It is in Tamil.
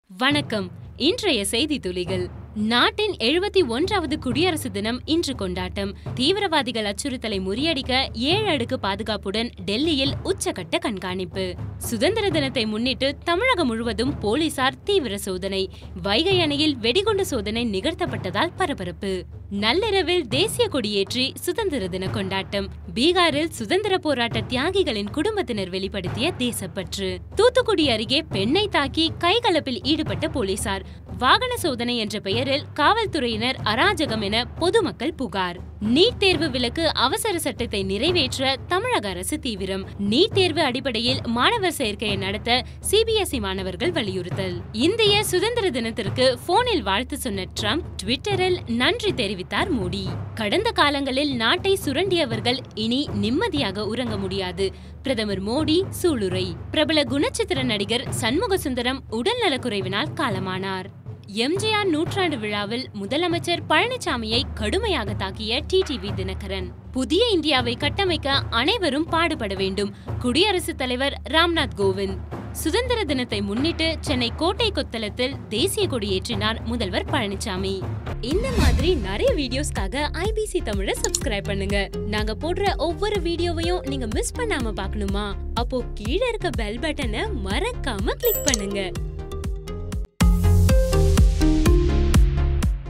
வணக்கம் இன்றைய செய்தி துளிகள் நாட்டின் எழுபத்தி ஒன்றாவது குடியரசு தினம் இன்று கொண்டாட்டம் தீவிரவாதிகள் அச்சுறுத்தலை முறியடிக்க ஏழு அடுக்கு பாதுகாப்புடன் டெல்லியில் உச்சகட்ட கண்காணிப்பு சுதந்திர தினத்தை முன்னிட்டு தமிழகம் முழுவதும் போலீசார் தீவிர சோதனை வைகை அணையில் வெடிகுண்டு சோதனை நிகழ்த்தப்பட்டதால் பரபரப்பு நள்ளிரவில் தேசிய கொடியேற்றி சுதந்திர தின கொண்டாட்டம் பீகாரில் சுதந்திர போராட்ட தியாகிகளின் குடும்பத்தினர் வெளிப்படுத்திய தேசப்பற்று தூத்துக்குடி அருகே பெண்ணை தாக்கி கைகலப்பில் ஈடுபட்ட போலீசார் வாகன சோதனை என்ற பெயரில் காவல்துறையினர் அராஜகம் என பொதுமக்கள் புகார் நீட் தேர்வு விலக்கு அவசர சட்டத்தை நிறைவேற்ற தமிழக அரசு தீவிரம் நீட் தேர்வு அடிப்படையில் மாணவர் சேர்க்கையை நடத்த சிபிஎஸ்இ மாணவர்கள் வலியுறுத்தல் இந்திய சுதந்திர தினத்திற்கு போனில் வாழ்த்து சொன்ன ட்ரம்ப் ட்விட்டரில் நன்றி தெரிவித்தார் மோடி கடந்த காலங்களில் நாட்டை சுரண்டியவர்கள் இனி நிம்மதியாக உறங்க முடியாது பிரதமர் மோடி சூளுரை பிரபல குணச்சித்திர நடிகர் சண்முக சுந்தரம் உடல்நலக்குறைவினால் காலமானார் எம்ஜிஆர் நூற்றாண்டு விழாவில் முதலமைச்சர் பழனிசாமியை கடுமையாக தாக்கிய டிடிவி தினகரன் புதிய இந்தியாவை கட்டமைக்க அனைவரும் பாடுபட வேண்டும் குடியரசுத் தலைவர் ராம்நாத் கோவிந்த் சுதந்திர தினத்தை முன்னிட்டு சென்னை கோட்டை கொத்தளத்தில் தேசிய கொடியேற்றினார் முதல்வர் பழனிசாமி இந்த மாதிரி நிறைய வீடியோஸ்க்காக ஐபிசி தமிழை சப்ஸ்கிரைப் பண்ணுங்க நாங்க போடுற ஒவ்வொரு வீடியோவையும் நீங்க மிஸ் பண்ணாம பார்க்கணுமா அப்போ கீழே இருக்க பெல் பட்டனை மறக்காம கிளிக் பண்ணுங்க